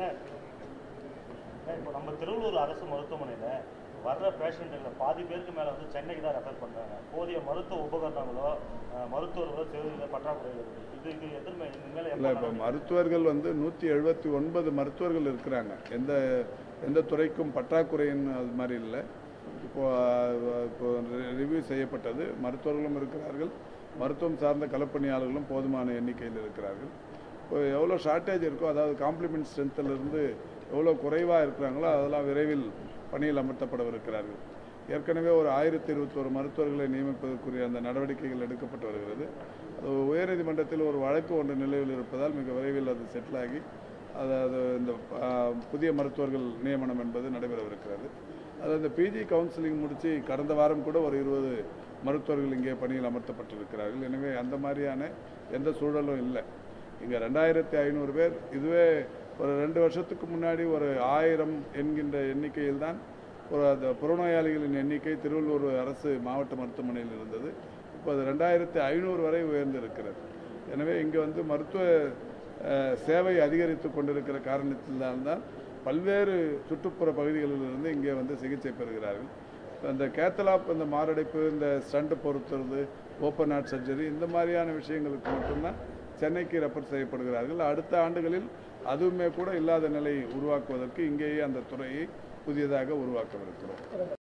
இப்போ நம்ம திருவள்ளூர் அரசு மருத்துவமனையில வர்ற பேஷண்ட்டுகளை பாதி பேருக்கு மேல வந்து சென்னைக்கு தான் ரெஃபர் பண்றாங்க போதிய மருத்துவ உபகரணங்களோ அஹ், மருத்துவர்களோ தேவையில்லை பற்றாக்குறைகள் இருக்கு இது இது எதிர்மை இனிமேல் இல்லை எப்ப இப்போ நடக்கும்? மருத்துவர்கள் வந்து நூற்றி எழுபத்தி ஒன்பது மருத்துவர்கள் இருக்கிறாங்க எந்த எந்த துறைக்கும் பற்றாக்குறைன்னு அது மாதிரி இல்லை இப்போ அஹ், இப்போ ரிவ்யூ செய்யப்பட்டது மருத்துவர்களும் இருக்கிறார்கள் மருத்துவம் சார்ந்த களப்பணியாளர்களும் போதுமான எண்ணிக்கையில் இருக்கிறார்கள் இப்போ எவ்வளோ ஷார்ட்டேஜ் இருக்கோ அதாவது காம்ப்ளிமெண்ட் ஸ்ட்ரென்த்திலிருந்து எவ்வளோ குறைவாக இருக்கிறாங்களோ அதெல்லாம் விரைவில் பணியில் அமர்த்தப்படவிருக்கிறார்கள் ஏற்கனவே ஒரு ஆயிரத்தி இருபத்தோரு மருத்துவர்களை நியமிப்பதற்குரிய அந்த நடவடிக்கைகள் எடுக்கப்பட்டு வருகிறது அது உயர்நீதிமன்றத்தில் ஒரு வழக்கு ஒன்று நிலையில் இருப்பதால் மிக விரைவில் அது செட்டில் ஆகி அது அது இந்த ஆ, புதிய மருத்துவர்கள் நியமனம் என்பது நடைபெறவிருக்கிறது அது அந்த பிஜி கவுன்சிலிங் முடித்து கடந்த வாரம் கூட ஒரு இருபது மருத்துவர்கள் இங்கே பணியில் அமர்த்தப்பட்டிருக்கிறார்கள் எனவே அந்த மாதிரியான எந்த சூழலும் இல்லை இங்கே ரெண்டாயிரத்தி ஐநூறு பேர் இதுவே ஒரு ரெண்டு வருஷத்துக்கு முன்னாடி ஒரு ஆயிரம் என்கின்ற எண்ணிக்கையில் தான் ஒரு அந்த புறநோயாளிகளின் எண்ணிக்கை திருவள்ளூர் அரசு மாவட்ட மருத்துவமனையில் இருந்தது இப்போ அது ரெண்டாயிரத்தி ஐநூறு வரை உயர்ந்து இருக்கிறது எனவே இங்கே வந்து மருத்துவ அஹ், சேவை அதிகரித்து கொண்டிருக்கிற காரணத்தில்தான் பல்வேறு சுற்றுப்புற பகுதிகளிலிருந்து இங்கே வந்து சிகிச்சை பெறுகிறார்கள் அந்த கேத்தலாப் இந்த மாரடைப்பு இந்த ஸ்டண்ட் பொறுத்துறது ஓப்பன் ஹார்ட் சர்ஜரி இந்த மாதிரியான விஷயங்களுக்கு மட்டும்தான் சென்னைக்கு ரெஃபர் செய்யப்படுகிறார்கள் அடுத்த ஆண்டுகளில் அதுவுமே கூட இல்லாத நிலை உருவாக்குவதற்கு இங்கேயே அந்த துறையை புதியதாக உருவாக்கவிருக்கிறோம்